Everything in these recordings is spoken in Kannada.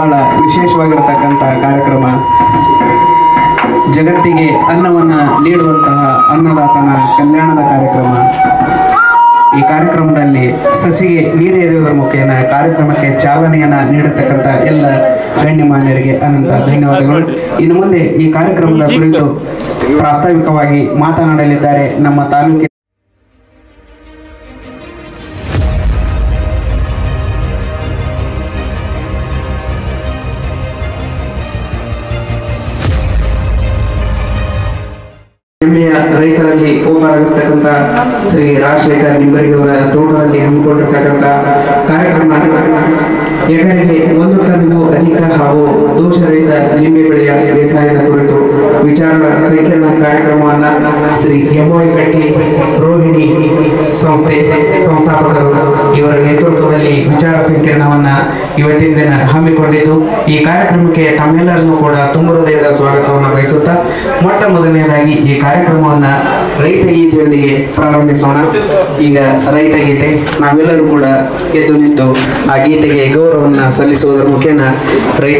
ಬಹಳ ವಿಶೇಷವಾಗಿರತಕ್ಕಂಥ ಕಾರ್ಯಕ್ರಮ ಜಗತ್ತಿಗೆ ಅನ್ನವನ್ನು ನೀಡುವಂತಹ ಅನ್ನದಾತನ ಕಲ್ಯಾಣದ ಕಾರ್ಯಕ್ರಮ ಈ ಕಾರ್ಯಕ್ರಮದಲ್ಲಿ ಸಸಿಗೆ ನೀರು ಎರೆಯುವುದರ ಮುಖೇನ ಕಾರ್ಯಕ್ರಮಕ್ಕೆ ಚಾಲನೆಯನ್ನು ನೀಡತಕ್ಕಂಥ ಎಲ್ಲ ಗಣ್ಯಮಾನ್ಯರಿಗೆ ಅನಂತ ಧನ್ಯವಾದಗಳು ಇನ್ನು ಮುಂದೆ ಈ ಕಾರ್ಯಕ್ರಮದ ಕುರಿತು ಪ್ರಾಸ್ತಾವಿಕವಾಗಿ ಮಾತನಾಡಲಿದ್ದಾರೆ ನಮ್ಮ ತಾಲೂಕಿನ ಹೆಮ್ಮೆಯ ರೈತರಲ್ಲಿ ಒಬ್ಬರಾಗಿರ್ತಕ್ಕಂಥ ಶ್ರೀ ರಾಜಶೇಖರ್ ನಿಂಬರಿಗೆ ಅವರ ತೋಟದಲ್ಲಿ ಹಮ್ಮಿಕೊಂಡಿರ್ತಕ್ಕಂಥ ಕಾರ್ಯಕ್ರಮ ಎಕರೆಗೆ ಒಂದು ಟನ್ಗೂ ಅಧಿಕ ಹಾಗೂ ದೋಷರಹಿತ ನಿಂಬೆ ಬೆಳೆಯ ಬೇಸಾಯದ ಕುರಿತು ವಿಚಾರ ಸಂಕಿರಣ ಕಾರ್ಯಕ್ರಮವನ್ನ ಶ್ರೀ ಎಂ.ವೈ. ಕಟ್ಟಿ ರೋಹಿಣಿ ಸಂಸ್ಥೆ ಸಂಸ್ಥಾಪಕರು ಇವರ ನೇತೃತ್ವದಲ್ಲಿ ವಿಚಾರ ಸಂಕಿರಣವನ್ನ ಇವತ್ತಿನ ದಿನ ಹಮ್ಮಿಕೊಂಡಿದ್ದು ಈ ಕಾರ್ಯಕ್ರಮಕ್ಕೆ ತಮ್ಮೆಲ್ಲರನ್ನೂ ಕೂಡ ತುಂಬ ಹೃದಯದ ಸ್ವಾಗತವನ್ನು ಬಯಸುತ್ತಾ ಮೊಟ್ಟ ಮೊದಲನೇದಾಗಿ ಈ ಕಾರ್ಯಕ್ರಮವನ್ನ ರೈತ ಗೀತೆಯೊಂದಿಗೆ ಪ್ರಾರಂಭಿಸೋಣ ಈಗ ರೈತ ಗೀತೆ ನಾವೆಲ್ಲರೂ ಕೂಡ ಎದ್ದು ನಿಂತು ಆ ಗೀತೆಗೆ ಗೌರವವನ್ನು ಸಲ್ಲಿಸುವುದರ ಮುಖೇನ ರೈತ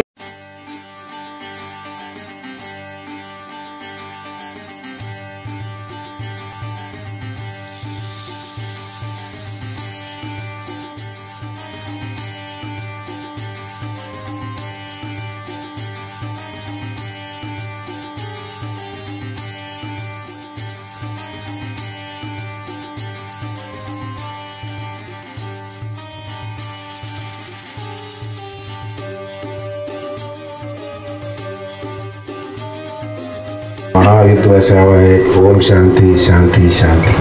ಮಹಾವಿದ್ವಸಾವಯ ಓಂ ಶಾಂತಿ ಶಾಂತಿ ಶಾಂತಿ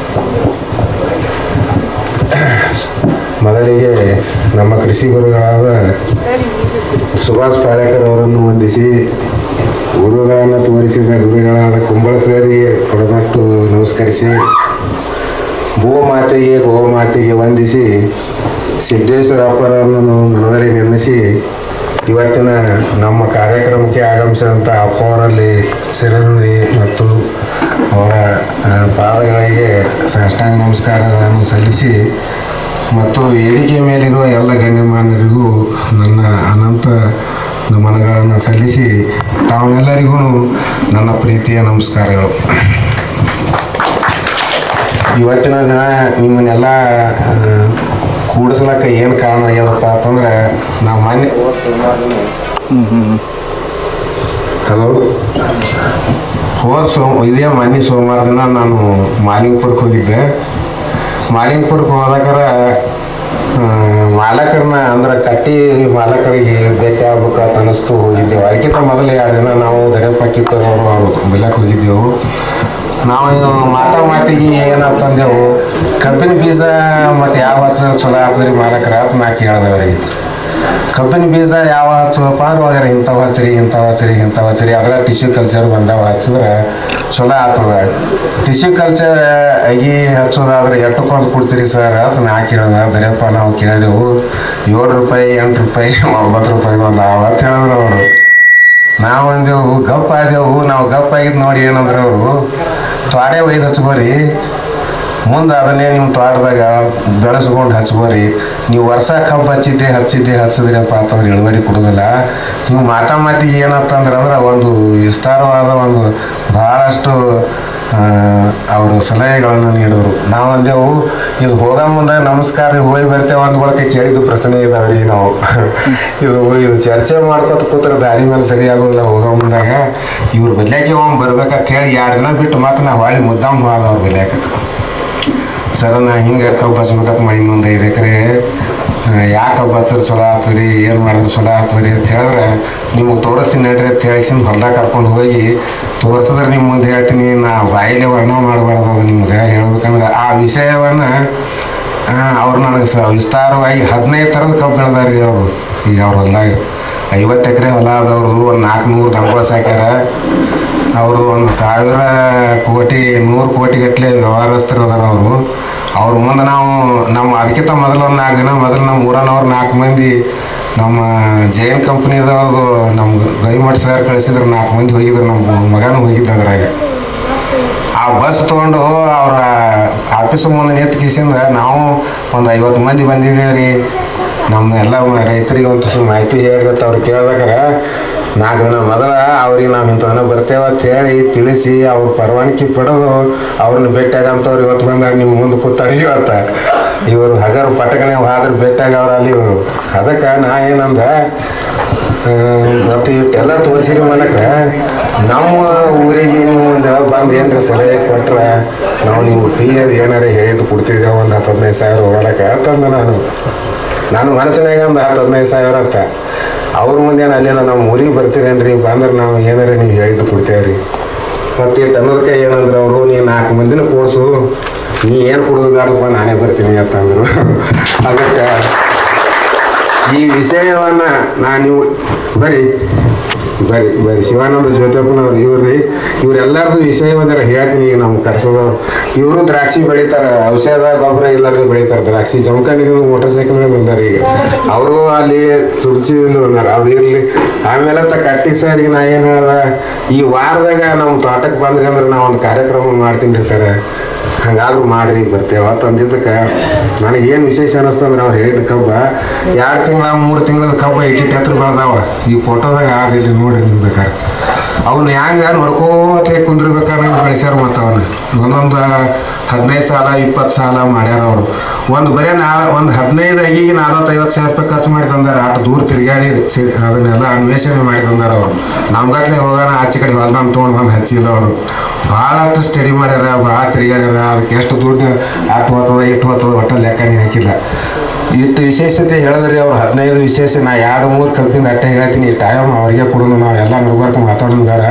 ಮೊದಲಿಗೆ ನಮ್ಮ ಕೃಷಿ ಗುರುಗಳಾದ ಸುಭಾಷ್ ಪಾಲೇಕರ್ ಅವರನ್ನು ವಂದಿಸಿ ಗುರುಗಳನ್ನು ತೋರಿಸಿದ ಗುರುಗಳಾದ ಕುಂಬಳಸರಿಗೆ ಕೊಡಮಟ್ಟು ನಮಸ್ಕರಿಸಿ ಭೂಮಾತೆಗೆ ಗೋಮಾತೆಗೆ ವಂದಿಸಿ ಸಿದ್ದೇಶ್ವರಪ್ಪರನ್ನು ಮನದಲ್ಲಿ ನೆನೆಸಿ ಇವತ್ತಿನ ನಮ್ಮ ಕಾರ್ಯಕ್ರಮಕ್ಕೆ ಆಗಮಿಸಿದಂಥ ಅಪ್ಪವರಲ್ಲಿ ಶಿರನುಡಿ ಮತ್ತು ಅವರ ಆ, ಪಾದಗಳಿಗೆ ಸಾಷ್ಟಾಂಗ ನಮಸ್ಕಾರಗಳನ್ನು ಸಲ್ಲಿಸಿ ಮತ್ತು ವೇದಿಕೆ ಮೇಲಿರುವ ಎಲ್ಲ ಗಣ್ಯಮಾನ್ಯರಿಗೂ ನನ್ನ ಅನಂತ ನಮನಗಳನ್ನು ಸಲ್ಲಿಸಿ ತಾವೆಲ್ಲರಿಗೂ ನನ್ನ ಪ್ರೀತಿಯ ನಮಸ್ಕಾರಗಳು ಇವತ್ತಿನ ದಿನ ನಿಮ್ಮನ್ನೆಲ್ಲ ಆ, ಕೂಡಿಸ್ಲಕ್ಕ ಏನು ಕಾರಣ ಆಗ್ಯದಪ್ಪ ಅಂತಂದ್ರೆ ನಾವು ಮೊನ್ನೆ ಹಲೋ ಹೋದ ಸೋಮ ಇದೇ ಮೊನ್ನೆ ಸೋಮವಾರ ದಿನ ನಾನು ಮಾಲಿಂಗ್ಪುರಕ್ಕೆ ಹೋಗಿದ್ದೆ ಮಾಲಿಂಗ್ಪುರಕ್ಕೆ ಹೋದಾಕರ ಆ, ಮಾಲಕರನ್ನ ಅಂದ್ರೆ ಕಟ್ಟಿ ಮಾಲಕರಿಗೆ ಭೇಟಿ ಆಗ್ಬೇಕು ಅಂತ ಅನ್ನಿಸ್ತು ಹೋಗಿದ್ದೆವು ಅದಕ್ಕಿಂತ ಮೊದಲು ಎರಡು ದಿನ ನಾವು ಗಣಪ ಕಿತ್ತದವರು ಅವರು ಬೆಲ್ಲಕ್ಕೆ ಹೋಗಿದ್ದೆವು ನಾವು ಮಾತಾ ಮಾತಿಗೆ ಏನಂತಂದೆವು ಕಬ್ಬಿನ ಬೀಜ ಮತ್ತು ಯಾವ ಹಚ್ಚಿದ್ರೆ ಚಲೋ ಆಗ್ತದ್ರಿ ಮಾಲಕರ ಅಂತ ನಾ ಕೇಳಿದೆ ಅವರಿಗೆ ಕಬ್ಬಿನ ಬೀಜ ಯಾವ ಹಚ್ಚದಪ್ಪ ಅಂದ್ರೆ ಹೋದ್ರೆ ಇಂಥವು ಹಚ್ಚಿರಿ ಇಂಥವು ಹಚ್ಚಿರಿ ಇಂಥವು ಹಚ್ಚಿರಿ ಅದ್ರ ಟಿಶ್ಯೂ ಕಲ್ಚರ್ ಬಂದಾವ ಹಚ್ಚಿದ್ರೆ ಚಲೋ ಆಗ್ತದೆ ಟಿಶ್ಯೂ ಕಲ್ಚರ್ ಅಗಿ ಹಚ್ಚೋದಾದ್ರೆ ಎಷ್ಟಕ್ಕೊಂದು ಕೊಡ್ತೀರಿ ಸರ್ ಅಂತ ನಾ ಕೇಳಿದೆ ದರಿಯಪ್ಪ ನಾವು ಕೇಳಿದೆವು ಏಳು ರೂಪಾಯಿ ಎಂಟು ರೂಪಾಯಿ ಒಂಬತ್ತು ರೂಪಾಯಿ ಒಂದು ಅವ ಅಂತ ಹೇಳಿದ್ರು ಅವರು ನಾವು ಅಂದೆವು ಗಪ್ ಆದೆವು ನಾವು ಗಪ್ ಆಗಿದ್ದು ನೋಡಿ ಏನಂದ್ರೆ ಅವರು ತ್ವಾಡೆ ಒಯ್ದು ಹಚ್ಕೋರಿ ಮುಂದೆ ಅದನ್ನೇ ನಿಮ್ಮ ತೋಟದಾಗ ಬೆಳೆಸ್ಕೊಂಡು ಹಚ್ಕೋರಿ ನೀವು ವರ್ಷ ಕಬ್ಬು ಹಚ್ಚಿದ್ದೆ ಹಚ್ಚಿದ್ದೆ ಹಚ್ಚಿದ್ರಪ್ಪ ಅಂತಂದ್ರೆ ಇಳುವರಿ ಕೊಡೋದಿಲ್ಲ ಹಿಂಗೆ ಮಾತಾ ಮಾತಿಗೆ ಏನಂತಂದ್ರೆ ಅಂದ್ರೆ ಒಂದು ವಿಸ್ತಾರವಾದ ಒಂದು ಭಾಳಷ್ಟು ಅವರು ಸಲಹೆಗಳನ್ನು ನೀಡಿದ್ರು ನಾವು ಅಂದೆವು ಇದು ಹೋಗೋ ಮುಂದೆ ನಮಸ್ಕಾರ ಹೋಗಿ ಬರ್ತೇವೆ ಅಂದ ಬಳಕೆ ಕೇಳಿದ್ದು ಪ್ರಶ್ನೆ ಇದಾವ್ರಿ ನಾವು ಇದು ಇದು ಚರ್ಚೆ ಮಾಡ್ಕೊತ ಕೂತ್ರೆ ದಾರಿ ಮೇಲೆ ಸರಿ ಆಗೋದಿಲ್ಲ ಹೋಗೋ ಮುಂದಾಗ ಇವ್ರ ಬಲ್ಯಾಕೆ ಒಮ್ಮೆ ಬರ್ಬೇಕಂತ ಹೇಳಿ ಎರಡು ದಿನ ಬಿಟ್ಟು ಮಾತ್ರ ನಾವು ಹೊಳ್ಳಿ ಮುದ್ದಾಮ್ ಹೋದ ಅವ್ರ ಬಲ್ಯಾಕ ಸರ್ ನಾ ಹಿಂಗೆ ಕಬ್ಬು ಹಚ್ಬೇಕಂತ ಮಾಡಿ ಒಂದು ಐದು ಎಕರೆ ಯಾಕೆ ಕಬ್ಬು ಹಚ್ಚರು ಚಲೋ ಆಗ್ತದ್ರಿ ಏನು ಮಾಡಿದ್ರೆ ಚಲೋ ಆಗ್ತದ್ರಿ ಅಂತ ಹೇಳಿದ್ರೆ ನಿಮಗೆ ತೋರಿಸ್ತೀನಿ ನಡ್ರಿ ಅಂತ ಹೇಳಿಸಿಂದ ಹೊಲ್ದಾಗ ಕರ್ಕೊಂಡು ಹೋಗಿ ತೋರಿಸಿದ್ರೆ ನಿಮ್ಮ ಮುಂದೆ ಹೇಳ್ತೀನಿ ನಾ ಬಾಯಿಲೆ ವರ್ಣ ಮಾಡಬಾರ್ದು ಅದು ನಿಮ್ಗೆ ಹೇಳ್ಬೇಕಂದ್ರೆ ಆ ವಿಷಯವನ್ನು ಅವ್ರು ನನಗೆ ಸ ವಿಸ್ತಾರವಾಗಿ ಹದಿನೈದು ಥರದ ಕಬ್ಬು ಬೆಳೆದಾರಿ ಅವರು ಈಗ ಅವ್ರ ಹೊಲ್ದಾಗ ಐವತ್ತು ಎಕರೆ ಹೊಲ ಆದವ್ರದ್ದು ಒಂದು ನಾಲ್ಕುನೂರು ದನಗಳು ಸಾಕ್ಯಾರ ಅವ್ರದ್ದು ಒಂದು ಸಾವಿರ ಕೋಟಿ ನೂರು ಕೋಟಿ ಗಟ್ಟಲೆ ವ್ಯವಹಾರಸ್ಥರು ಅದಾರ ಅವರು ಅವ್ರ ಮುಂದೆ ನಾವು ನಮ್ಮ ಅದಕ್ಕಿಂತ ಮೊದಲು ಒಂದು ನಾಲ್ಕು ದಿನ ಮೊದಲು ನಮ್ಮ ಊರನವ್ರು ನಾಲ್ಕು ಮಂದಿ ನಮ್ಮ ಜೈನ್ ಕಂಪ್ನಿದವ್ರದ್ದು ನಮ್ಮ ಗೈಮಠ ಸರ್ ಕಳಿಸಿದ್ರು ನಾಲ್ಕು ಮಂದಿ ಹೋಗಿದ್ರು ನಮ್ಮ ಮಗನೂ ಹೋಗಿದ್ದ ಅದ್ರಾಗ ಆ ಬಸ್ ತೊಗೊಂಡು ಅವ್ರ ಆಫೀಸ್ ಮುಂದೆ ನಿಂತು ಕಿಸಿಂದ ನಾವು ಒಂದು ಐವತ್ತು ಮಂದಿ ಬಂದಿದ್ದೇವೆ ರೀ ನಮ್ಮ ಎಲ್ಲ ಮ- ರೈತರಿಗೆ ಒಂದು ಸ್ವಲ್ಪ ಮಾಹಿತಿ ಹೇಳಿದತ್ತ ಅವ್ರು ಕೇಳ್ಬೇಕಾರೆ ನಾಲ್ಕು ದಿನ ಮೊದಲ ಅವ್ರಿಗೆ ನಾವು ಇಂಥವನ್ನ ಬರ್ತೇವೆ ಅಂತ ಹೇಳಿ ತಿಳಿಸಿ ಅವ್ರ ಪರವಾನಗಿ ಪಡೆದು ಅವ್ರನ್ನ ಭೇಟಿಯಾಗಂಥವ್ರು ಇವತ್ತು ಬಂದಾಗ ನಿಮ್ಮ ಮುಂದೆ ಕೂತಾರೆ ಇವತ್ತು ಇವರು ಹಗರ್ ಪಟಕನೆ ಹೋದ್ರೆ ಭೇಟಿಯಾಗ ಅವ್ರು ಅಲ್ಲಿ ಇವರು ಅದಕ್ಕೆ ನಾ ಏನಂದ ಆ, ಮತ್ತು ಇಷ್ಟೆಲ್ಲ ತೋರಿಸಿರಿ ಮನಕ್ರೆ ನಮ್ಮ ಊರಿಗೆ ನೀವು ಒಂದು ಬಂದು ಏನ್ರ ಸಲಹೆ ಕೊಟ್ರೆ ನಾವು ನೀವು ಪಿ ಎದ್ ಏನಾರ ಹೇಳಿದ್ದು ಕೊಡ್ತಿದ್ದೇವೆ ಒಂದು ಹತ್ತು ಹದಿನೈದು ಸಾವಿರ ಹೋಗಲಕ್ಕೆ ಅಂತಂದ ನಾನು ನಾನು ಮನಸ್ಸಿನಾಗ ಒಂದು ಹತ್ತು ಹದಿನೈದು ಸಾವಿರ ಅಂತ ಅವ್ರ ಮುಂದೆ ಅಲ್ಲೆಲ್ಲ ನಮ್ಮ ಊರಿಗೆ ಬರ್ತೀರೇನ್ರಿ ಬಂದ್ರೆ ನಾವು ಏನಾರ ನೀವು ಹೇಳಿದ್ದು ಕೊಡ್ತೇವ್ರಿ ಮತ್ತು ಇಟ್ಟು ಅನ್ನೋದಕ್ಕೆ ಏನಂದ್ರೆ ಅವರು ನೀ ನಾಲ್ಕು ಮಂದಿನ ಕೂಡಿಸು ನೀ ಏನು ಕುಡಿದು ಬೇಡಪ್ಪ ನಾನೇ ಬರ್ತೀನಿ ಅಂತಂದರು ಅದಕ್ಕೆ ಈ ವಿಷಯವನ್ನ ನಾನು ನೀವು ಬರೀ ಬರೀ ಬರೀ ಶಿವಾನಂದ ಜ್ಯೋತಿಯಪ್ಪನವ್ರು ಇವ್ರಿ ಇವರೆಲ್ಲರದು ವಿಷಯವನ್ನ ಹೇಳ್ತೀನಿ ಈಗ ನಮ್ಮ ಕರ್ಸದವ್ರು ಇವರು ದ್ರಾಕ್ಷಿ ಬೆಳಿತಾರೆ ಔಷಧ ಗೊಬ್ಬರ ಇಲ್ಲದೆ ಬೆಳಿತಾರೆ ದ್ರಾಕ್ಷಿ ಜಮಖಂಡಿದಿಂದ ಮೋಟರ್ ಸೈಕಲ್ ಮೇಲೆ ಬಂದಾರೆ ಈಗ ಅವರು ಅಲ್ಲಿ ತುಳಸಿದಿಂದ ಬಂದಾರ ಅದು ಇರಲಿ ಆಮೇಲೆ ತ ಕಟ್ಟಿ ಸರ್ ಈಗ ನಾ ಏನು ಹೇಳ್ದೆ ಈ ವಾರದಾಗ ನಮ್ಮ ತೋಟಕ್ಕೆ ಬಂದ್ರಿ ಅಂದ್ರೆ ನಾ ಒಂದು ಕಾರ್ಯಕ್ರಮ ಮಾಡ್ತೀನಿ ರೀ ಸರ್ ಹಂಗಾದ್ರೂ ಮಾಡ್ರಿ ಬರ್ತೇವೆ ತಂದಿದ್ದಕ್ಕೆ ನನಗೆ ಏನು ವಿಶೇಷ ಅನ್ನಿಸ್ತು ಅಂದ್ರೆ ಅವ್ರು ಹೇಳಿದ ಕಬ್ಬ ಎರಡು ತಿಂಗಳ ಮೂರು ತಿಂಗಳ ಕಬ್ಬ ಇಟ್ಟಿಟ್ಟು ಹತ್ರ ಬೆಳೆದಾವ ಈ ಫೋಟೋದಾಗ ಆದಿಲ್ಲ ನೋಡ್ರಿ ನೀವು ಬೇಕಾರೆ ಅವನ್ನ ಹ್ಯಾಂಗ ನೋಡ್ಕೋತ ಕುಂದಿರ್ಬೇಕಾದ್ರೆ ಬೆಳೆಸ್ಯಾರ ಮತ್ತು ಅವನ್ನ ಒಂದೊಂದು ಹದಿನೈದು ಸಾಲ ಇಪ್ಪತ್ತು ಸಾಲ ಮಾಡ್ಯಾರ ಅವರು ಒಂದು ಬರೀ ನಾಲ್ ಒಂದು ಹದಿನೈದು ಅಗಿಗೆ ನಲ್ವತ್ತೈವತ್ತು ಸಾವಿರ ರೂಪಾಯಿ ಖರ್ಚು ಮಾಡಿ ತಂದಾರ ಆಟ ದೂರ ತಿರುಗಾಡಿ ಸಿ ಅದನ್ನೆಲ್ಲ ಅನ್ವೇಷಣೆ ಮಾಡಿ ತಂದಾರ ಅವರು ನಮ್ಗಟ್ಲೆ ಹೋಗೋಣ ಆಚೆ ಕಡೆ ಹೊಲ್ದಾನ ತೊಗೊಂಡು ಬಂದು ಹಚ್ಚಿಲ್ಲ ಅವರು ಭಾಳಷ್ಟು ಸ್ಟಡಿ ಮಾಡ್ಯಾರ ಭಾಳ ತಿರುಗಾಡ್ಯಾರ ಅದಕ್ಕೆ ಎಷ್ಟು ದುಡ್ಡು ಅಟ್ಟು ಹೋಗ್ತದ ಇಟ್ಟು ಹೋಗ್ತದ ಒಟ್ಟು ಲೆಕ್ಕನೇ ಹಾಕಿಲ್ಲ ಇಷ್ಟು ವಿಶೇಷತೆ ಹೇಳಿದ್ರಿ ಅವ್ರು ಹದಿನೈದು ವಿಶೇಷ ನಾ ಎರಡು ಮೂರು ಕಬ್ಬಿಂದ ಅಟ್ಟೆ ಹೇಳ್ತೀನಿ ಈ ಟೈಮ್ ಅವ್ರಿಗೆ ಕೊಡೋಣ ನಾವು ಎಲ್ಲ ನಡ್ಬರ್ಕ ಮಾತಾಡೋಣ ಬೇಡ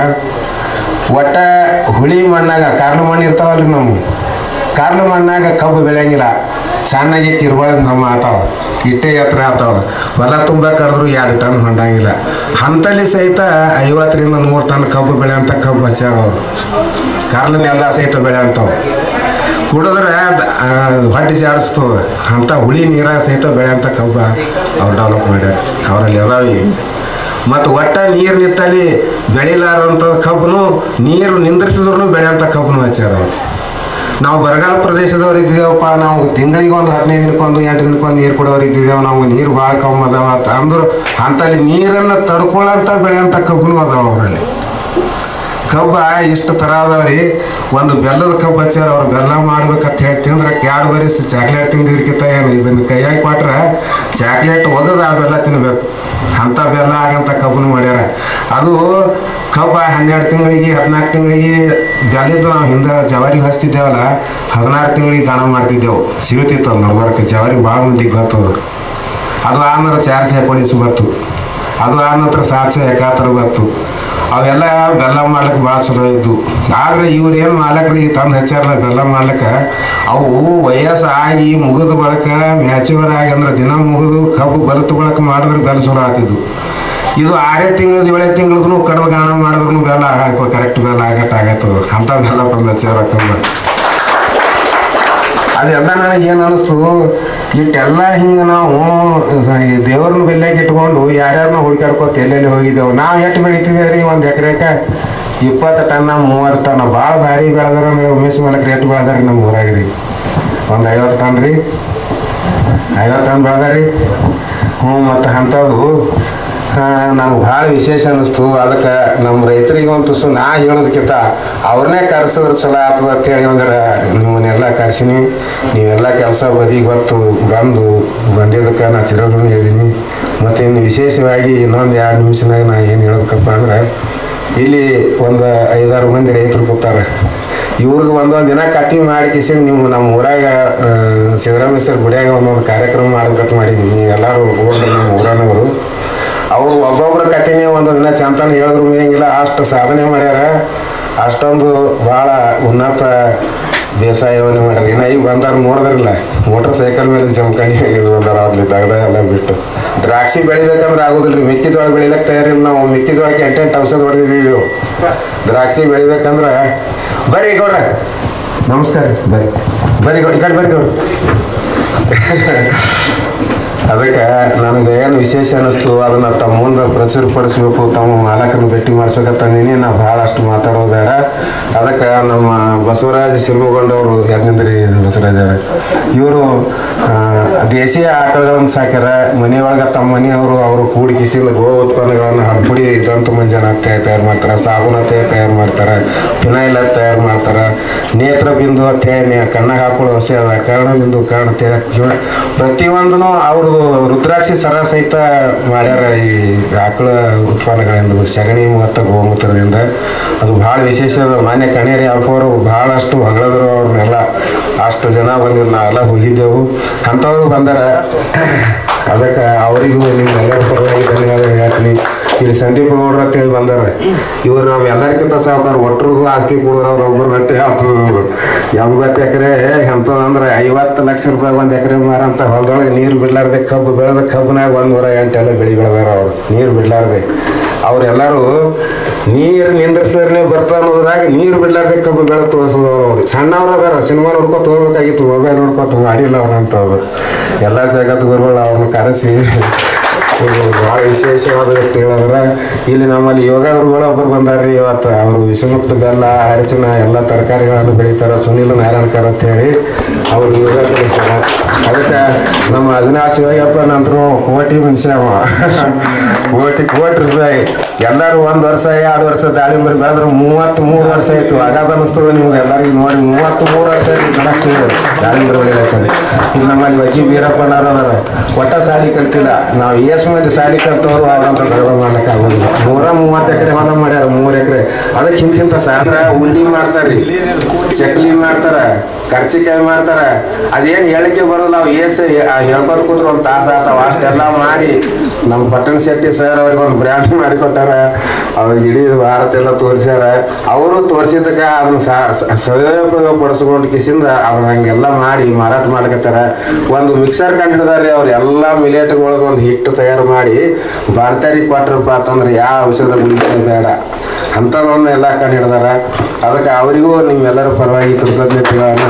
ಒಟ್ಟ ಹುಳಿ ಮಣ್ಣಾಗ ಕಾರ್ಲು ಮಣ್ಣು ಇರ್ತಾವಲ್ರಿ ನಮ್ಮ ಕಾರ್ಲು ಮಣ್ಣಾಗ ಕಬ್ಬು ಬೆಳೆಯಂಗಿಲ್ಲ ಸಣ್ಣಗೆ ಕಿರುಬಾಳ ನಮ್ಮ ಆತಾವ ಇಟ್ಟೆ ಎತ್ತರ ಆತಾವ ಹೊಲ ತುಂಬ ಕಡಿದ್ರು ಎರಡು ಟನ್ ಹೊಂಡಂಗಿಲ್ಲ ಅಂತಲ್ಲಿ ಸಹಿತ ಐವತ್ತರಿಂದ ನೂರು ಟನ್ ಕಬ್ಬು ಬೆಳೆಯಂಥ ಕಬ್ಬು ಹಚ್ಚಾರ ಅವರು ಕಾರ್ಲು ನೆಲ ಸಹಿತ ಬೆಳೆಯಂಥವು ಕುಡಿದ್ರೆ ಅದ್- ಆ, ಹೊಟ್ಟೆ ಜಾಡಿಸ್ತದ ಅಂಥ ಹುಳಿ ನೀರ ಸಹಿತ ಬೆಳೆಯಂಥ ಕಬ್ಬ ಅವ್ರು ಡೆವಲಪ್ ಮಾಡ್ಯಾರ ಅವರಲ್ಲಿ ಅದಾವಿ ಮತ್ತು ಒಟ್ಟ ನೀರು ನಿಂತಲ್ಲಿ ಬೆಳಿಲಾರಂಥ ಕಬ್ಬನು ನೀರು ನಿಂದ್ರಿಸಿದ್ರು ಬೆಳೆಯಂಥ ಕಬ್ಬನು ಹಚ್ಚಾರ ಅವ್ರು ನಾವು ಬರಗಾಲ ಪ್ರದೇಶದವ್ರು ಇದ್ದಿದ್ದೇವಪ್ಪ ನಾವು ತಿಂಗಳಿಗೆ ಒಂದು ಹದಿನೈದು ದಿನಕ್ಕೊಂದು ಎಂಟು ದಿನಕ್ಕೊಂದು ನೀರು ಕೊಡೋರು ಇದ್ದಿದ್ದೇವೆ ನಾವು ನೀರು ಭಾಳ ಕಮ್ಮಿ ಅದಾವ ಅಂತ ಅಂದ್ರು ಅಂಥಲ್ಲಿ ನೀರನ್ನು ತಡ್ಕೊಳ್ಳೋಂಥ ಬೆಳೆಯಂಥ ಕಬ್ಬನು ಅದಾವ ಅವರಲ್ಲಿ ಕಬ್ಬ ಇಷ್ಟು ಥರ ಅದಾವ್ರಿ ಒಂದು ಬೆಲ್ಲದ ಕಬ್ಬು ಹಚ್ಚಾರ ಅವ್ರು ಬೆಲ್ಲ ಮಾಡ್ಬೇಕಂತ ಹೇಳಿ ತಿಂದ್ರೆ ಕ್ಯಾಡ್ ಬರೀಸ್ ಚಾಕ್ಲೇಟ್ ತಿಂದಿರ್ಕಿತ್ತ ಏನು ಇದನ್ನು ಕೈಯಾಗಿ ಕೊಟ್ರೆ ಚಾಕ್ಲೇಟ್ ಒಗದು ಆ ಬೆಲ್ಲ ತಿನ್ಬೇಕು ಅಂಥ ಬೆಲ್ಲ ಆಗಂತ ಕಬ್ಬನ್ನು ಮಾಡ್ಯಾರ ಅದು ಕಬ್ಬ ಹನ್ನೆರಡು ತಿಂಗಳಿಗೆ ಹದಿನಾಲ್ಕು ತಿಂಗಳಿಗೆ ಬೆಲ್ಲದ್ದು ನಾವು ಹಿಂದೆ ಜವಾರಿ ಹಚ್ತಿದ್ದೇವಲ್ಲ ಹದಿನಾರು ತಿಂಗಳಿಗೆ ಗಾಣ ಮಾಡ್ತಿದ್ದೆವು ಸಿಗ್ತಿತ್ತು ಅದು ನಡ್ಬರ್ಕ ಜವಾರಿ ಭಾಳ ಮಂದಿಗೆ ಗೊತ್ತದು ಅದು ಆಮೇಲೆ ಚಾರ್ಸೆ ಪೊಲೀಸ್ ಬತ್ತು ಅದು ಆದ ನಂತರ ಸಾತ್ಸು ಎಕಾತರ ಬತ್ತು ಅವೆಲ್ಲ ಬೆಲ್ಲ ಮಾಡ್ಲಿಕ್ಕೆ ಭಾಳ ಚಲೋ ಇದ್ದು ಆದ್ರೆ ಇವ್ರು ಏನು ಮಾಡ್ಲಕ್ರಿ ತಂದು ಹಚ್ಚಾರಲ್ಲ ಬೆಲ್ಲ ಮಾಡ್ಲಿಕ್ಕೆ ಅವು ವಯಸ್ಸು ಆಗಿ ಮುಗಿದ ಬಳಕ ಮ್ಯಾಚೂರ್ ಆಗಿ ಅಂದ್ರೆ ದಿನ ಮುಗಿದು ಕಬ್ಬು ಬರುತ್ತ ಬಳಕ ಮಾಡಿದ್ರೆ ಬೆಲ್ಲ ಚಲೋ ಆಗ್ತಿದ್ದು ಇದು ಆರೇ ತಿಂಗಳದ ಏಳೇ ತಿಂಗಳದ್ದು ಕಡ್ದು ಗಾಣ ಮಾಡಿದ್ರು ಬೆಲ್ಲ ಆಗಾಗ್ತದೆ ಕರೆಕ್ಟ್ ಬೆಲ್ಲ ಆಗಟ್ಟು ಆಗತ್ತದ ಅಂಥ ಬೆಲ್ಲ ತಂದು ಹಚ್ಚಾರ ಕಬ್ಬು ಅದೆಲ್ಲ ನನಗೆ ಏನು ಅನ್ನಿಸ್ತು ಇಟ್ಟೆಲ್ಲ ಹಿಂಗೆ ನಾವು ಸ- ಈ ದೇವ್ರನ್ನ ಬೆಲ್ಲಾಗಿ ಇಟ್ಕೊಂಡು ಯಾರ್ಯಾರನ್ನ ಹುಡುಕಾಡ್ಕೋತ ಎಲ್ಲೆಲ್ಲಿ ಹೋಗಿದ್ದೆವು ನಾವು ಎಷ್ಟು ಬೆಳಿತಿದ್ದೇವೆ ರೀ ಒಂದು ಎಕರೆಕ ಇಪ್ಪತ್ತು ಟನ್ನ ಮೂವತ್ತು ಟನ್ನ ಭಾಳ ಭಾರಿ ಬೆಳೆದಾರ ಅಂದ್ರೆ ಉಮೇಶ್ ಮಲಕ್ರಿ ಎಷ್ಟು ಬೆಳೆದಾರ ರೀ ನಮ್ಮ ಊರಾಗ ರೀ ಒಂದು ಐವತ್ತು ಟನ್ ರೀ ಐವತ್ತು ಟನ್ ಬೆಳೆದಾರಿ ಹ್ಞೂ ಮತ್ತು ಅಂಥದ್ದು ನನಗೆ ಭಾಳ ವಿಶೇಷ ಅನ್ನಿಸ್ತು ಅದಕ್ಕೆ ನಮ್ಮ ರೈತರಿಗೆ ಒಂದು ತುಸು ನಾ ಹೇಳೋದಕ್ಕಿಂತ ಅವ್ರನ್ನೇ ಕರೆಸಿದ್ರೆ ಚಲೋ ಆಗ್ತದೆ ಅಂತೇಳಿ ಅಂದ್ರೆ ನಿಮ್ಮನ್ನೆಲ್ಲ ಕರ್ಸೀನಿ ನೀವೆಲ್ಲ ಕೆಲಸ ಬದಿ ಗೊತ್ತು ಬಂದು ಬಂದಿದ್ದಕ್ಕೆ ನಾ ಚಿರಋಣಿ ಇದ್ದೀನಿ ಮತ್ತು ಇನ್ನು ವಿಶೇಷವಾಗಿ ಇನ್ನೊಂದು ಎರಡು ನಿಮಿಷನಾಗ ನಾ ಏನು ಹೇಳ್ಬೇಕಪ್ಪ ಅಂದ್ರೆ ಇಲ್ಲಿ ಒಂದು ಐದಾರು ಮಂದಿ ರೈತರು ಕೂತಾರೆ ಇವ್ರದ್ದು ಒಂದೊಂದು ದಿನ ಕತ್ತಿ ಮಾಡಿ ಕಿಸಿ ನೀವು ನಮ್ಮ ಊರಾಗ ಆ, ಸಿದ್ದರಾಮೇಶ್ವರ ಗುಡಿಯಾಗ ಒಂದೊಂದು ಕಾರ್ಯಕ್ರಮ ಮಾಡ್ಬೇಕಂತ ಮಾಡೀನಿ ನೀವು ಎಲ್ಲರೂ ಹೋಗ್ರಿ ನಮ್ಮ ಊರನವರು ಅವರು ಒಬ್ಬೊಬ್ಬರ ಕಥೆನೇ ಒಂದೊಂದು ದಿನ ಚಂತನ ಹೇಳಿದ್ರು ಮೇಯಂಗಿಲ್ಲ ಅಷ್ಟು ಸಾಧನೆ ಮಾಡ್ಯಾರ ಅಷ್ಟೊಂದು ಭಾಳ ಉನ್ನತ ಬೇಸಾಯವನ್ನೇ ಮಾಡ್ಯಾರ ಇನ್ನು ಈಗ ಬಂದಾರ ನೋಡಿದ್ರಲ್ಲ ಮೋಟ್ರ್ ಸೈಕಲ್ ಮೇಲೆ ಜಮ್ಕಂಡಿ ಇದು ಬಂದಾರ ಅಲ್ಲಿ ದಗದ ಎಲ್ಲ ಬಿಟ್ಟು ದ್ರಾಕ್ಷಿ ಬೆಳಿಬೇಕಂದ್ರೆ ಆಗೋದಿಲ್ಲ ರೀ ಮೆಕ್ಕೆಜೋಳ ಬೆಳಿಲಕ್ಕೆ ತಯಾರಿಲ್ಲ ನಾವು ಮೆಕ್ಕೆಜೋಳಕ್ಕೆ ಎಂಟೆಂಟು ಔಷಧ ಹೊಡೆದಿದ್ದೀವಿ ದ್ರಾಕ್ಷಿ ಬೆಳಿಬೇಕಂದ್ರೆ ಬರ್ರಿ ಗೌಡ್ರ ನಮಸ್ಕಾರ ರೀ ಬರ್ರಿ ಬರ್ರಿ ಗೌಡ್ರ ಈ ಕಡೆ ಬರ್ರಿ ಗೌಡ್ರ ಅದಕ್ಕೆ ನನಗೆ ಏನು ವಿಶೇಷ ಅನ್ನಿಸ್ತು ಅದನ್ನು ತಮ್ಮ ಮುಂದೆ ಪ್ರಚುರಪಡಿಸ್ಬೇಕು ತಮ್ಮ ಮಾಲಕರನ್ನ ಭೇಟಿ ಮಾಡ್ಸೋಕತ್ತಂದಿನಿ ನಾವು ಭಾಳಷ್ಟು ಮಾತಾಡೋದು ಬೇಡ ಅದಕ್ಕೆ ನಮ್ಮ ಬಸವರಾಜ ಸಿಲ್ಮಗೊಂಡವರು ಯಾಕಂದ್ರಿ ಬಸವರಾಜ ಇವರು ದೇಶೀಯ ಆಕಳುಗಳನ್ನು ಸಾಕ್ಯಾರ ಮನೆಯೊಳಗೆ ತಮ್ಮ ಮನೆಯವರು ಅವರು ಕೂಡಿ ಕಿಸಿದ ಗೋ ಉತ್ಪನ್ನಗಳನ್ನು ಹಡ್ಪುಡಿ ದಂತ ಮಂಜನ ತಯಾರು ಮಾಡ್ತಾರೆ ಸಾಬೂನ ತಯಾರು ಮಾಡ್ತಾರೆ ಫಿನೈಲ್ ತಯಾರು ಮಾಡ್ತಾರೆ ನೇತ್ರ ಬಿಂದು ಅಂತ ಹೇಳಿ ಕಣ್ಣಾಗ ಹಾಕೊಳ್ಳೋ ಹೊಸ ಅದ ಕರ್ಣ ಬಿಂದು ಕರ್ಣ ತೇರ ಪ್ರತಿಯೊಂದೂ ಅವ್ರದ್ದು ರುದ್ರಾಕ್ಷಿ ಸರ ಸಹಿತ ಮಾಡ್ಯಾರ ಈ ಆಕಳ ಉತ್ಪನ್ನಗಳಿಂದ ಸಗಣಿ ಮತ್ತು ಗೋಮೂತ್ರದಿಂದ ಅದು ಭಾಳ ವಿಶೇಷ ಅದ ಮಾನ್ಯ ಕಣೇರಿ ಅಪ್ಪವರು ಭಾಳಷ್ಟು ಹೊಗಳಿದ್ರು ಅವ್ರನ್ನೆಲ್ಲ ಅಷ್ಟು ಜನ ಬಂದಿರು ನಾವೆಲ್ಲ ಹೋಗಿದ್ದೆವು ಅಂಥವ್ರು ಬಂದಾರ ಅದಕ್ಕೆ ಅವರಿಗೂ ನಿಮ್ಮೆಲ್ಲರ ಪರವಾಗಿ ಧನ್ಯವಾದ ಹೇಳ್ತೀನಿ ಇಲ್ಲಿ ಸಂದೀಪ್ ಗೌಡ್ರ ಅಂತೇಳಿ ಬಂದಾರ ಇವ್ರು ನಾವು ಎಲ್ಲರಿಗಿಂತ ಸಾವುಕಾರ ಒಟ್ಟರದು ಆಸ್ತಿ ಕೊಡೋರು ಅವ್ರು ಒಬ್ಬರು ಮತ್ತೆ ಎಂಬತ್ತು ಎಕರೆ ಎಂಥದಂದ್ರೆ ಐವತ್ತು ಲಕ್ಷ ರೂಪಾಯಿ ಒಂದು ಎಕರೆ ಮಾರಂತ ಹೊಲದೊಳಗೆ ನೀರು ಬಿಡ್ಲಾರ್ದೆ ಕಬ್ಬು ಬೆಳೆದ ಕಬ್ಬನಾಗ ಒಂದು ನೂರ ಎಂಟೆಲ್ಲ ಬೆಳೆ ಬೆಳೆದಾರ ಅವ್ರು ನೀರು ಬಿಡ್ಲಾರ್ದೆ ಅವರೆಲ್ಲರೂ ನೀರು ನಿಂದ್ರಿಸಿದ್ರೆ ಬರ್ತಾ ಅನ್ನೋದ್ರಾಗ ನೀರು ಬಿಡ್ಲಾರ್ದೆ ಕಬ್ಬು ಬೆಳೆ ತೋರಿಸಿದವ್ರು ಅವ್ರು ಸಣ್ಣವ್ರದಾರ ಸಿನಿಮಾ ನೋಡ್ಕೊತ ಹೋಗ್ಬೇಕಾಗಿತ್ತು ಮೊಬೈಲ್ ನೋಡ್ಕೊತ ಮಾಡಿಲ್ಲ ಅವ್ರಂಥವ್ರು ಎಲ್ಲ ಜಗತ್ತು ಗುರುಗಳು ಅವ್ರನ್ನ ಕರೆಸಿ ಇದು ಭಾಳ ವಿಶೇಷವಾದ ವ್ಯಕ್ತಿಗಳವ್ರ ಇಲ್ಲಿ ನಮ್ಮಲ್ಲಿ ಯೋಗ ಗುರುಗಳು ಒಬ್ಬರು ಬಂದಾರ್ರಿ ಇವತ್ತು ಅವರು ವಿಷಮುಕ್ತ ಬೆಲ್ಲ ಅರಿಶಿನ ಎಲ್ಲ ತರಕಾರಿಗಳನ್ನು ಬೆಳೀತಾರೆ ಸುನೀಲ್ ನಾರಾಯಣಕರ್ ಅಂತ ಹೇಳಿ ಅವರು ಯೋಗ ಕಲಿಸ್ತಾರೆ ಅದಕ್ಕೆ ನಮ್ಮ ಅಜನಾ ಶಿವಯ್ಯಪ್ಪ ನಂತರ ಕೋಟಿ ಮನುಷ್ಯ ಅವ ಕೋಟಿ ಕೋಟಿ ರೂಪಾಯಿ ಎಲ್ಲರೂ ಒಂದು ವರ್ಷ ಎರಡು ವರ್ಷ ದಾಳಿಂಬರಿ ಬೆಳೆದ್ರೆ ಮೂವತ್ತ್ ಮೂರು ವರ್ಷ ಆಯ್ತು ಅಗಾಧ ಅನಿಸ್ತದೆ ನಿಮ್ಗೆ ಎಲ್ಲರಿಗೂ ನೋಡಿ ಮೂವತ್ತ್ ಮೂರು ವರ್ಷ ಕಡಕ್ ಸಿಗೋದು ದಾಳಿಂಬರಿ ಬೆಳಿಲಕ್ಕಲ್ಲಿ ಇಲ್ಲಿ ನಮ್ಮಲ್ಲಿ ವಕಿ ವೀರಪ್ಪಣ್ಣವ್ರು ಅದಾರ ಒಟ್ಟ ಸಾಲಿ ಕಲ್ತಿಲ್ಲ ನಾವು ಎಷ್ಟು ಮಂದಿ ಸಾಲಿ ಕಲ್ತವ್ರು ಅವ್ರಂತ ಗೌರವ ಮಾಡ್ಲಿಕ್ಕೆ ಆಗೋದಿಲ್ಲ ನೂರ ಮೂವತ್ತು ಎಕರೆ ಹೊಲ ಮಾಡ್ಯಾರ ಮೂರು ಎಕರೆ ಅದಕ್ಕೆ ಹಿಂತಿಂತ ಸಾಂದ್ರ ಉಂಡಿ ಮಾಡ್ತಾರ್ರಿ ಚಕ್ಲಿ ಮಾಡ್ತಾರ ಕರ್ಚಿಕಾಯಿ ಮಾಡ್ತಾರ ಅದೇನು ಹೇಳಿಕೆ ಬರೋಲ್ಲ ಅವು ಏಸು ಹೇಳ್ಕೊತ ಕೂತ್ರು ಒಂದು ತಾಸು ಆತಾವ ಅಷ್ಟೆಲ್ಲ ಮಾಡಿ ನಮ್ಮ ಪಟ್ಟಣ ಶೆಟ್ಟಿ ಸರ್ ಅವ್ರಿಗೆ ಒಂದು ಬ್ರ್ಯಾಂಡ್ ಮಾಡಿಕೊಟ್ಟಾರ ಅವ್ರಿಗೆ ಇಡೀ ಭಾರತ ಎಲ್ಲ ತೋರಿಸ್ಯಾರ ಅವರು ತೋರಿಸಿದ್ದಕ್ಕೆ ಅದನ್ನ ಸದುಪಯೋಗ ಪಡಿಸ್ಕೊಂಡು ಕಿಸಿಂದ ಅದನ್ನ ಹಂಗೆಲ್ಲ ಮಾಡಿ ಮಾರಾಟ ಮಾಡ್ಕತ್ತಾರ ಒಂದು ಮಿಕ್ಸರ್ ಕಂಡು ಹಿಡ್ದಾರೆ ಅವ್ರು ಎಲ್ಲ ಮಿಲೇಟ್ಗಳದ್ದು ಒಂದು ಹಿಟ್ಟು ತಯಾರು ಮಾಡಿ ಭಾರತೀಯರಿಗೆ ಕೊಟ್ರಪ್ಪ ಅಂತಂದ್ರೆ ಯಾವ ಔಷಧ ಗುಳಿಗೆ ಬೇಡ ಅಂಥದ್ದೊಂದು ಎಲ್ಲ ಕಂಡು ಹಿಡ್ದಾರ ಅದಕ್ಕೆ ಅವರಿಗೂ ನಿಮ್ಮೆಲ್ಲರ ಪರವಾಗಿ ಕೃತಜ್ಞತೆಗಳನ್ನು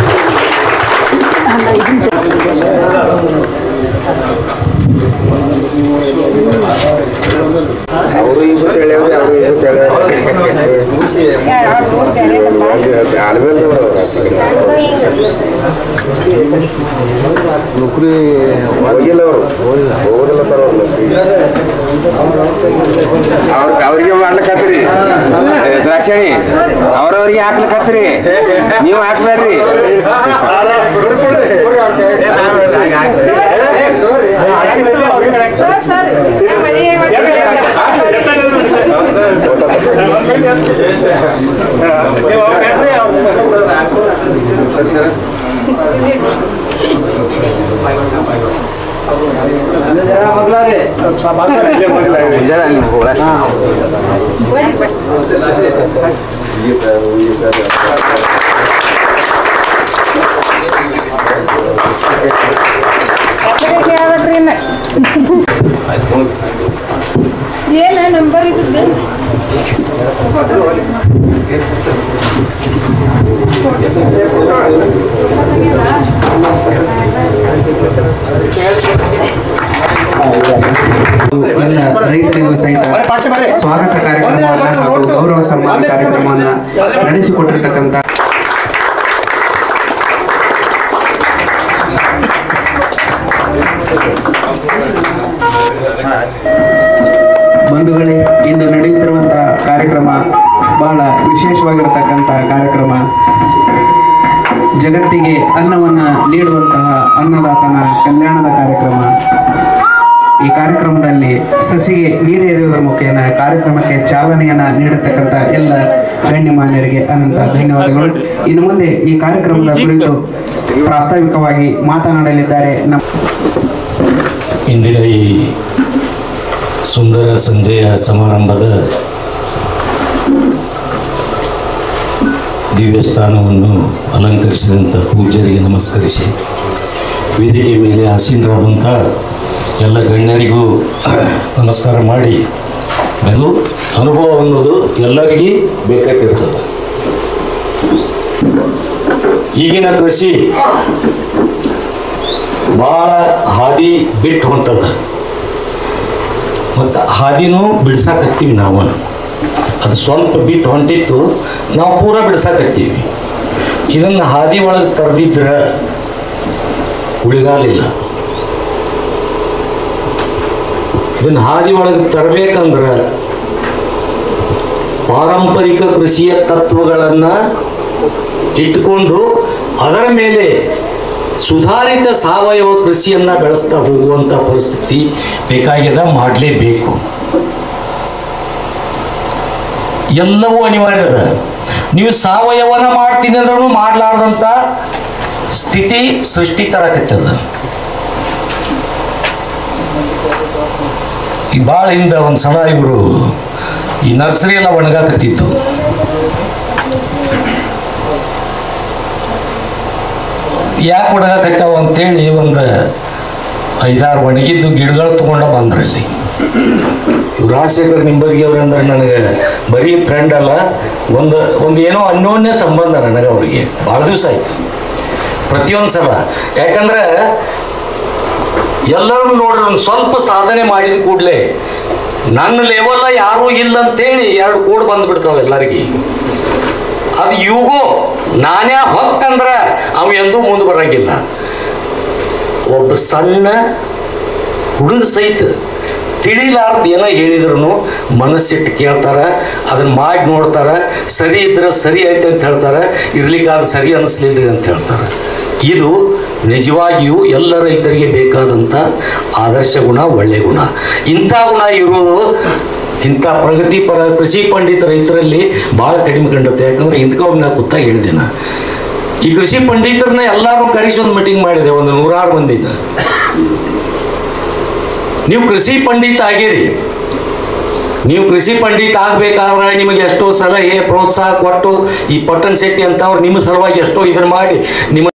ಅವರು ಇಬ್ರು ಹೇಳ್ಯಾವ್ರಿ ಅವರು ಇಬ್ರು ಆಳ್ಬೇಕವ್ರು ಅವ್ರು ಆಚೆಗೆ. ನೌಕರಿ ಹೋಗಿಲ್ಲ ಅವರು ಹೋಗೋದಿಲ್ಲ ತರ ಅವ್ರ ಅವ್ರಿಗೆ ಮಾಡ್ಲಿಕ್ಕತ್ರಿ ದ್ರಾಕ್ಷಣಿ ಅವ್ರವ್ರಿಗೆ ಹಾಕ್ಲಿಕ್ಕತ್ರಿ ನೀವು ಹಾಕ್ಬೇಡ್ರಿ ನಿಜ ನೀವು ಹೋಗ ಏನ ನಂಬರ್ ಇದ್ದು ಎಲ್ಲ ರೈತರಿಗೂ ಸಹಿತ ಸ್ವಾಗತ ಕಾರ್ಯಕ್ರಮವನ್ನ ಹಾಗೂ ಗೌರವ ಸನ್ಮಾನ ಕಾರ್ಯಕ್ರಮವನ್ನ ನಡೆಸಿಕೊಟ್ಟಿರ್ತಕ್ಕಂಥ ಬಂಧುಗಳೇ ಇಂದು ನಡೆಯುತ್ತಿರುವಂತಹ ಕಾರ್ಯಕ್ರಮ ಬಹಳ ವಿಶೇಷವಾಗಿರತಕ್ಕಂಥ ಕಾರ್ಯಕ್ರಮ ಜಗತ್ತಿಗೆ ಅನ್ನವನ್ನು ನೀಡುವಂತಹ ಅನ್ನದಾತನ ಕಲ್ಯಾಣದ ಕಾರ್ಯಕ್ರಮ ಈ ಕಾರ್ಯಕ್ರಮದಲ್ಲಿ ಸಸಿಗೆ ನೀರು ಎರೆಯುವುದರ ಮುಖೇನ ಕಾರ್ಯಕ್ರಮಕ್ಕೆ ಚಾಲನೆಯನ್ನ ನೀಡತಕ್ಕಂಥ ಎಲ್ಲ ಗಣ್ಯಮಾನ್ಯರಿಗೆ ಅನಂತ ಧನ್ಯವಾದಗಳು ಇನ್ನು ಮುಂದೆ ಈ ಕಾರ್ಯಕ್ರಮದ ಕುರಿತು ಪ್ರಾಸ್ತಾವಿಕವಾಗಿ ಮಾತನಾಡಲಿದ್ದಾರೆ ನಮ್ಮ ಇಂದಿನ ಈ ಸುಂದರ ಸಂಜೆಯ ಸಮಾರಂಭದ ದಿವ್ಯ ಸ್ಥಾನವನ್ನು ಅಲಂಕರಿಸಿದಂಥ ಪೂಜ್ಯರಿಗೆ ನಮಸ್ಕರಿಸಿ ವೇದಿಕೆ ಮೇಲೆ ಆಸೀನರಾದಂಥ ಎಲ್ಲ ಗಣ್ಯರಿಗೂ ನಮಸ್ಕಾರ ಮಾಡಿ ಅದು ಅನುಭವ ಅನ್ನೋದು ಎಲ್ಲರಿಗೂ ಬೇಕಾಗಿರ್ತದೆ ಈಗಿನ ಕೃಷಿ ಭಾಳ ಹಾದಿ ಬಿಟ್ಟು ಹೊಂಟದ ಮತ್ತು ಹಾದಿನೂ ಬಿಡ್ಸಾಕತ್ತೀವಿ ನಾವು ಅದು ಸ್ವಲ್ಪ ಬಿಟ್ಟು ಹೊಂಟಿತ್ತು ನಾವು ಪೂರ ಬಿಡ್ಸಾಕತ್ತೀವಿ ಇದನ್ನು ಹಾದಿ ಒಳಗೆ ತರದಿದ್ರೆ ಉಳಿಗಾಲಿಲ್ಲ ಇದನ್ನು ಹಾದಿ ಒಳಗೆ ತರಬೇಕಂದ್ರೆ ಪಾರಂಪರಿಕ ಕೃಷಿಯ ತತ್ವಗಳನ್ನು ಇಟ್ಟುಕೊಂಡು ಅದರ ಮೇಲೆ ಸುಧಾರಿತ ಸಾವಯವ ಕೃಷಿಯನ್ನು ಬೆಳೆಸ್ತಾ ಹೋಗುವಂಥ ಪರಿಸ್ಥಿತಿ ಬೇಕಾಗ್ಯದ ಮಾಡಲೇಬೇಕು ಎಲ್ಲವೂ ಅನಿವಾರ್ಯ ಅದ ನೀವು ಸಾವಯವನ ಮಾಡ್ತೀನಿ ಅಂದ್ರೂ ಮಾಡಲಾರ್ದಂಥ ಸ್ಥಿತಿ ಸೃಷ್ಟಿ ತರಕತ್ತದ ಈ ಭಾಳ ಹಿಂದ ಒಂದು ಸಲ ಇವರು ಈ ನರ್ಸರಿ ಎಲ್ಲ ಒಣಗಾಕತ್ತಿತ್ತು ಯಾಕೆ ಒಣಗಾಕತ್ತಾವ ಅಂತೇಳಿ ಒಂದು ಐದಾರು ಒಣಗಿದ್ದು ಗಿಡಗಳು ತೊಗೊಂಡು ಬಂದ್ರಲ್ಲಿ ಇವ್ರು ರಾಜಶೇಖರ್ ನಿಂಬರ್ಗಿ ಅವ್ರು ಅಂದ್ರೆ ನನಗೆ ಬರೀ ಫ್ರೆಂಡ್ ಅಲ್ಲ ಒಂದು ಒಂದು ಏನೋ ಅನ್ಯೋನ್ಯ ಸಂಬಂಧ ನನಗೆ ಅವ್ರಿಗೆ ಭಾಳ ದಿವಸ ಆಯ್ತು ಪ್ರತಿಯೊಂದು ಸಲ ಯಾಕಂದ್ರೆ ಎಲ್ಲರೂ ನೋಡ್ರಿ ಒಂದು ಸ್ವಲ್ಪ ಸಾಧನೆ ಮಾಡಿದ ಕೂಡಲೇ ನನ್ನ ಲೆವೆಲ್ಲ ಯಾರೂ ಇಲ್ಲ ಅಂತೇಳಿ ಎರಡು ಕೋಡ್ ಬಂದ್ಬಿಡ್ತಾವೆ ಎಲ್ಲರಿಗೆ ಅದು ಇವಾಗೂ ನಾನೇ ಹೊಕ್ಕಂದ್ರೆ ಅವ ಎಂದೂ ಮುಂದೆ ಬರಂಗಿಲ್ಲ ಒಬ್ಬ ಸಣ್ಣ ಹುಡುಗ ಸಹಿತ ತಿಳಿಲಾರ್ದು ಏನೋ ಹೇಳಿದ್ರು ಮನಸ್ಸಿಟ್ಟು ಕೇಳ್ತಾರೆ ಅದನ್ನು ಮಾಡಿ ನೋಡ್ತಾರೆ ಸರಿ ಇದ್ರೆ ಸರಿ ಐತೆ ಅಂತ ಹೇಳ್ತಾರೆ ಇರ್ಲಿಕ್ಕಾದ ಸರಿ ಅನ್ನಿಸ್ಲಿಲ್ರಿ ಅಂತ ಹೇಳ್ತಾರೆ ಇದು ನಿಜವಾಗಿಯೂ ಎಲ್ಲ ರೈತರಿಗೆ ಬೇಕಾದಂಥ ಆದರ್ಶ ಗುಣ ಒಳ್ಳೆಯ ಗುಣ ಇಂಥ ಗುಣ ಇರೋದು ಇಂಥ ಪ್ರಗತಿಪರ ಕೃಷಿ ಪಂಡಿತ ರೈತರಲ್ಲಿ ಭಾಳ ಕಡಿಮೆ ಕಂಡುತ್ತೆ ಯಾಕಂದ್ರೆ ಇಂದ್ಕೊಮ್ಮೆ ನಾ ಕೂತಾಗ ಹೇಳಿದೆ ನಾ ಈ ಕೃಷಿ ಪಂಡಿತರನ್ನ ಎಲ್ಲರೂ ಕರೆಸಿ ಒಂದು ಮೀಟಿಂಗ್ ಮಾಡಿದೆ ಒಂದು ನೂರಾರು ಮಂದಿನ ನೀವು ಕೃಷಿ ಪಂಡಿತ ಆಗಿರಿ ನೀವು ಕೃಷಿ ಪಂಡಿತ ಆಗಬೇಕಾದ್ರೆ ನಿಮಗೆ ಎಷ್ಟೋ ಸಲಹೆ ಪ್ರೋತ್ಸಾಹ ಕೊಟ್ಟು ಈ ಪಟ್ಟಣ ಶೆಟ್ಟಿ ಅಂತವ್ರು ನಿಮ್ಮ ಸಲುವಾಗಿ ಎಷ್ಟೋ ಇದನ್ನು ಮಾಡಿ ನಿಮ್ಮ